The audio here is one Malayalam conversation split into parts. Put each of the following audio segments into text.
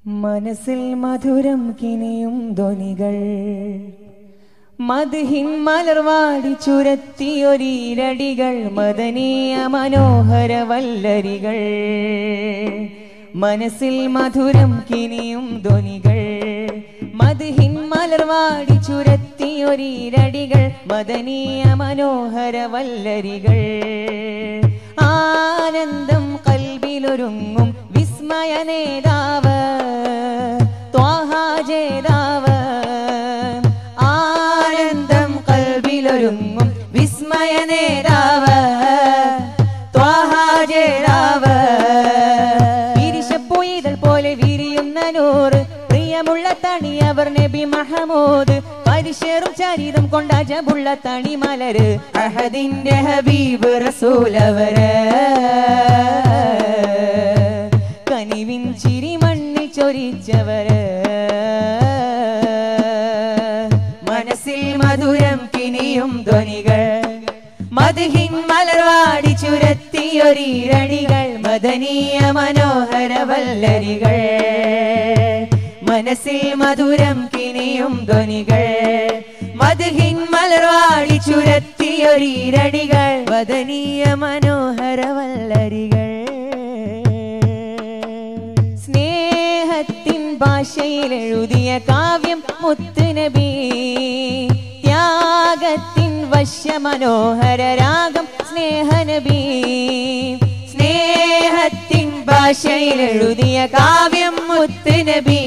മനസ്സിൽ മധുരം കിനിയും ധ്വനികൾ മധുഹിൻ മലർവാടി ചുരത്തിയൊരീരടികൾ മദനീയ മനോഹര വല്ലരികൾ മനസ്സിൽ മധുരം കിനിയും ധ്വനികൾ മധുഹിൻ മലർവാടി ചുരത്തിയൊരീരടികൾ മദനീയ മനോഹര വല്ലരികൾ ആനന്ദം കൽവിലൊരുങ്ങും വിസ്മയ നേതാവ് ത്വാഹാജേതാവ് ആനന്ദം കൽവിലൊരുങ്ങും വിസ്മയ നേതാവ് ത്വാഹാജേതാവ് വിരിശപ്പൊയ്തൽ പോലെ വിരിയുന്ന നൂറ് പ്രിയമുള്ള തണിയവർ നബി മഹമൂദ് പരിശേറും ചരിതം കൊണ്ട ജബുള്ള തണിമലര് അഹദിന്റെ ഹബീബ് റസൂലവര് കനിവിൻ ചിരി മണ്ണിൽ ചൊരിച്ചവര് മനസ്സിൽ മധുരം കിനിയും ധ്വനികൾ മധുഹിൻ മലർവാടി ചുരത്തിയൊരീരണികൾ മദനീയ മനോഹര വല്ലരികൾ മനസ്സിൽ മധുരം കിനിയും ധ്വനികൾ മധുഹിൻ മലർവാടി ചുരത്തിയൊരീരണികൾ മദനീയ മനോഹര വല്ലരികൾ സ്നേഹത്തിൻ ഭാഷയിൽ എഴുതിയ കാവ്യം മുത്തുനബി ത്യാഗത്തിൻ വശ്യ മനോഹര രാഗം സ്നേഹനബി സ്നേഹത്തിൻ ഭാഷയിൽ എഴുതിയ കാവ്യം മുത്തുനബി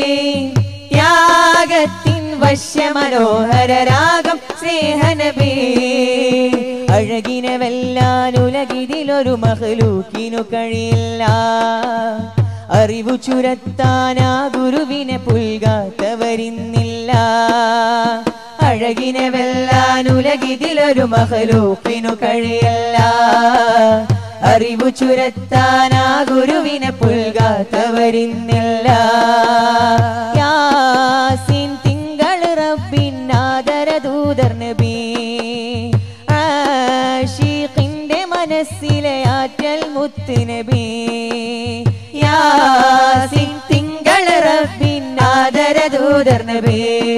ത്യാഗത്തിൻ വശ്യ മനോഹര രാഗം സ്നേഹനബി അഴകിനെ വെല്ലാൻ ഉലകിതിലൊരു മഹലൂക്കിനു കഴിയില്ല അറിവു ചുരത്താനാ ഗുരുവിനെ പുൽകാത്തവരിന്നില്ല അഴകിനെ വെല്ലാൻ ഉലകിതിലൊരു മഹലൂക്കിനു കഴിയില്ല അറിവു ചുരത്താനാ ഗുരുവിനെ പുൽകാത്തവരിന്നില്ല യാസിൻ തിങ്കൾ റബ്ബിനാദരദൂതർ നബി ആഷിഖിന്റെ മനസ്സിലെ ആറ്റൽ മുത്ത് നബി യാസിൻ തിങ്കൾ റബ്ബിനാദരദൂതർ നബി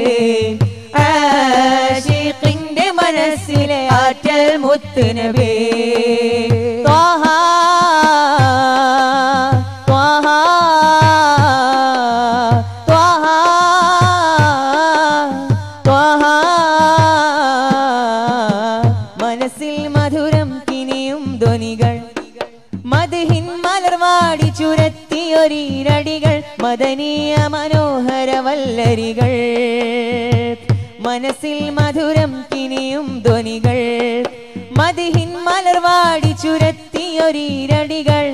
ആഷിഖിന്റെ മനസ്സിലെ ആറ്റൽ മുത്ത് നബി ത്വാഹ ത്വാഹ ത്വാഹ ത്വാഹ മനസ്സിൽ മധുരം കിനിയും ധ്വനികൾ മധുഹിൻ മലർവാടി ചുരത്തിയൊരീരടികൾ മദനീയ മനോഹര വല്ലരികൾ മനസ്സിൽ മധുരം കിനിയും ധ്വനികൾ മധുഹിൻ മലർവാടി ചുരത്തിയൊരീരടികൾ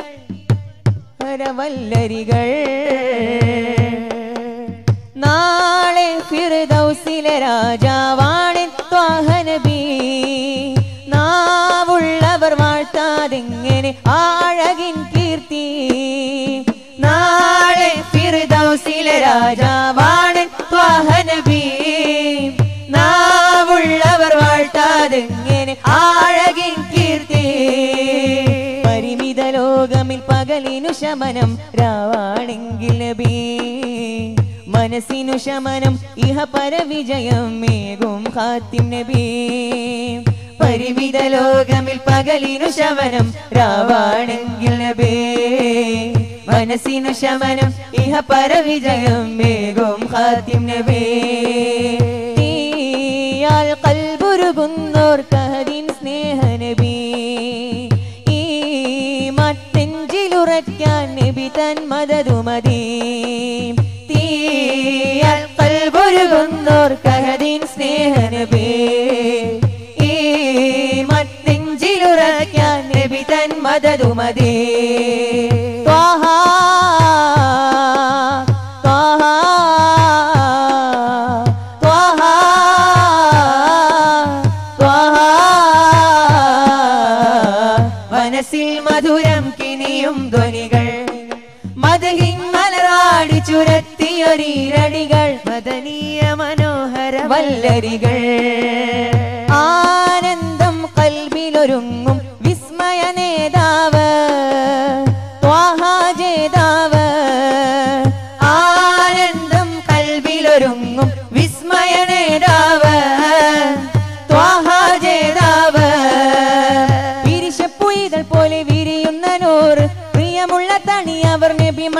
വല്ലരികൾ നാളെ ഫിർദൗസിലെ രാജാവാണ് ത്വാഹനബി നാവുള്ളവർ വാഴ്ത്താതെങ്ങനെ ആഴകിൻ കീർത്തി നാളെ ഫിർദൗസിലെ രാജാവാണ് ത്വാഹനബി നാവുള്ളവർ വാഴ്ത്താതെങ്ങനെ ആഴകിൻ കീർത്തി പരിമിത ലോകമിൽ പകലിനു ശമനം രാവാണെങ്കിൽ നബി മനസ്സിനു ശമനം ഇഹ പരവിജയം മേകും ഖാത്തിം നബി പരിമിത ലോകമിൽ പകലിനു ശമനം രാവാണെങ്കിൽ നബി മനസ്സിനു ശമനം ഇഹ പരവിജയം മേകും ഖാത്തിം നബി തീയാൽ കൽബുരുകുന്നോർ കഹദിൻ സ്നേഹനബി ഈ മത്തെഞ്ചിലുറയ്ക്കാൻ നബി തൻ മദതുമതി തീയാൽ കൽബുരുകുന്നോർ കഹദിൻ സ്നേഹനബി ഈ മത്തെഞ്ചിലുറയ്ക്കാൻ നബി തൻ മദതുമതി ത്വാഹ ത്വാഹ ത്വാഹ ത്വാഹ മനസ്സിൽ മധുരം കിനിയും ധ്വനികൾ മധുഹിൻ മലറാടി ചുരത്തിയൊരീരടികൾ മദനീയ മനോഹര വല്ലരികൾ ആനന്ദം കൽവിലൊരുങ്ങും വിസ്മയ നേതാവ് ത്വാഹാജേതാവ്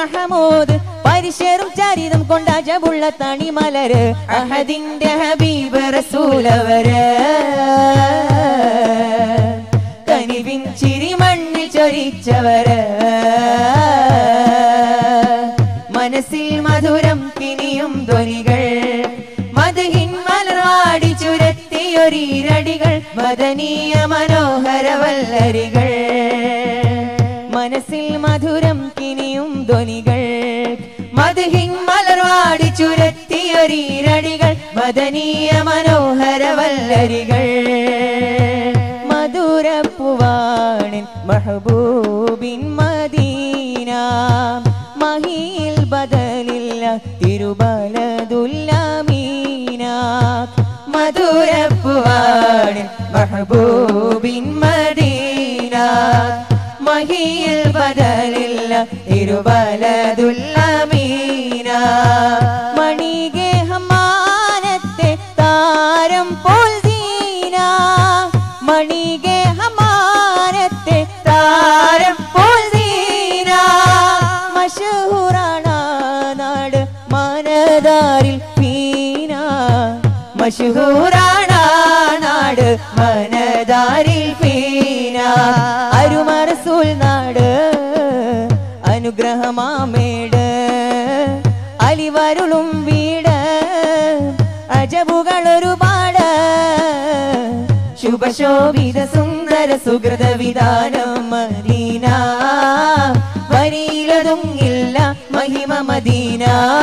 മഹമൂദ് പരിശറും ചരിതം കൊണ്ട അജബുള്ള തണിമലര് അഹദിന്റെ ഹബീബ് റസൂലവര് കനിവിൻ ചിരി മണ്ണിൽ ചൊരിച്ചവര് മനസ്സിൽ മധുരം കിനിയും ധ്വനികൾ മധുഹിൻ മലർവാടി ചുരത്തിയൊരീരടികൾ മദനീയ മനോഹര വല്ലരികൾ മനസ്സിൽ മധുരം കിനിയും ധ്വനികൾ മധുഹിൻ മലർവാടി ചുരത്തിയൊരീരടികൾ മദനീയ മനോഹര വല്ലരികൾ മധുരപ്പുവാണിൻ മഹബൂബിൻ മദീന മഹിയിൽ ബദലില്ല തിരുബലതുല്ലമീന മധുരപ്പുവാണിൻ മഹബൂബിൻ മദീന മഹിയിൽ ബദലില്ല തിരുബലതുല്ലമീന മണിഗേഹമാനത്തെ താരം പോൽ ദീന മണിഗേഹമാനത്തെ താരം പോൽ ദീന മഷഹൂറാണ് നാട് മനതാരിൽ പീന മഷഹൂറാണ് നാട് മനതാരിൽ പീന അരുമറസൂൽ നാട് അനുഗ്രഹമാമേട് അലിവരുളും വീട് അജബുകൾ ഒരുപാട് ശുഭശോഭിത സുന്ദര സുഹൃത വിധാനം മദീന വരിയിലതും ഇല്ല മഹിമ മദീന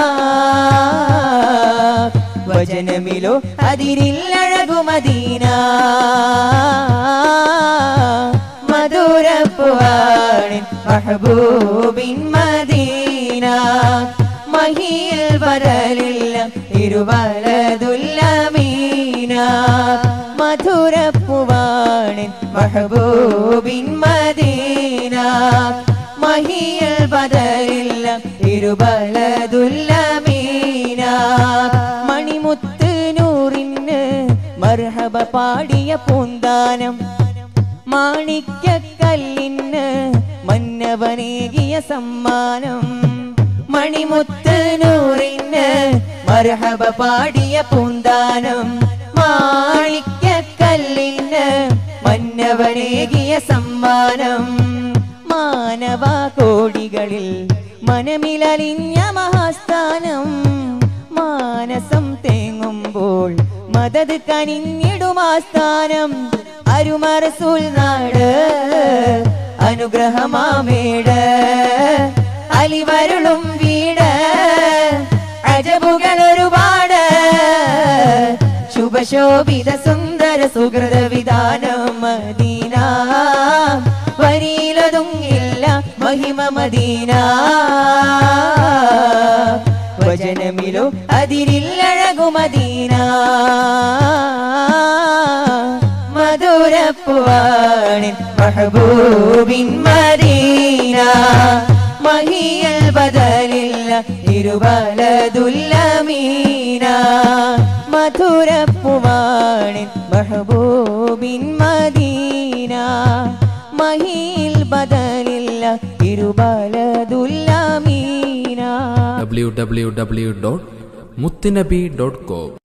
വചനമിലോ അതിരില്ലഴകു മദീന മധുരപ്പുവാണിൻ മഹബൂബിൻ മദീന മഹിയിൽ വരലില്ല തിരുവലതുല്ലമീന മധുരപ്പുവാണിൻ മഹബൂബിൻ മദീന മഹിയിൽ വരലില്ല തിരുവലതുല്ലമീന മണിമുത്ത് നൂറിന് മർഹബ പാടിയ പൂന്താനം മാണിക്യക്കല്ലിന് മന്നവനേകിയ സമ്മാനം മണിമുത്ത് നൂറിന് മർഹബ പാടിയ പൂന്താനം മാണിക്യക്കല്ലിന് മന്നവനേകിയ സമ്മാനം മാനവ കോടികളിൽ മനമിലലിഞ്ഞ മഹാസ്ഥാനം മാനസം തേങ്ങുമ്പോൾ മദത് കനിഞ്ഞിടുമാസ്ഥാനം അരുമറസൂൽ നാട് അനുഗ്രഹമാമേട് അലിവരുളും വീട് അജബുകൾ ഒരുപാട് ശുഭശോഭിത സുന്ദര സുഹൃത വിധാനം മദീന വരിയിലതും ഇല്ല മഹിമ മദീന വചനമിലോ അതിരില്ലഴകു മദീന മധുരപ്പുവാണിൻ മഹബൂബിൻ മദീന മഹിയൽ ബദലില്ല ഇരുവലതുല്ലമീന മധുരപ്പുവാണിൻ മഹബൂബിൻ മദീന മഹിയിൽ ബദലില്ല ഇരുബലതുല്ലമീന W W W dot Muthunabi dot com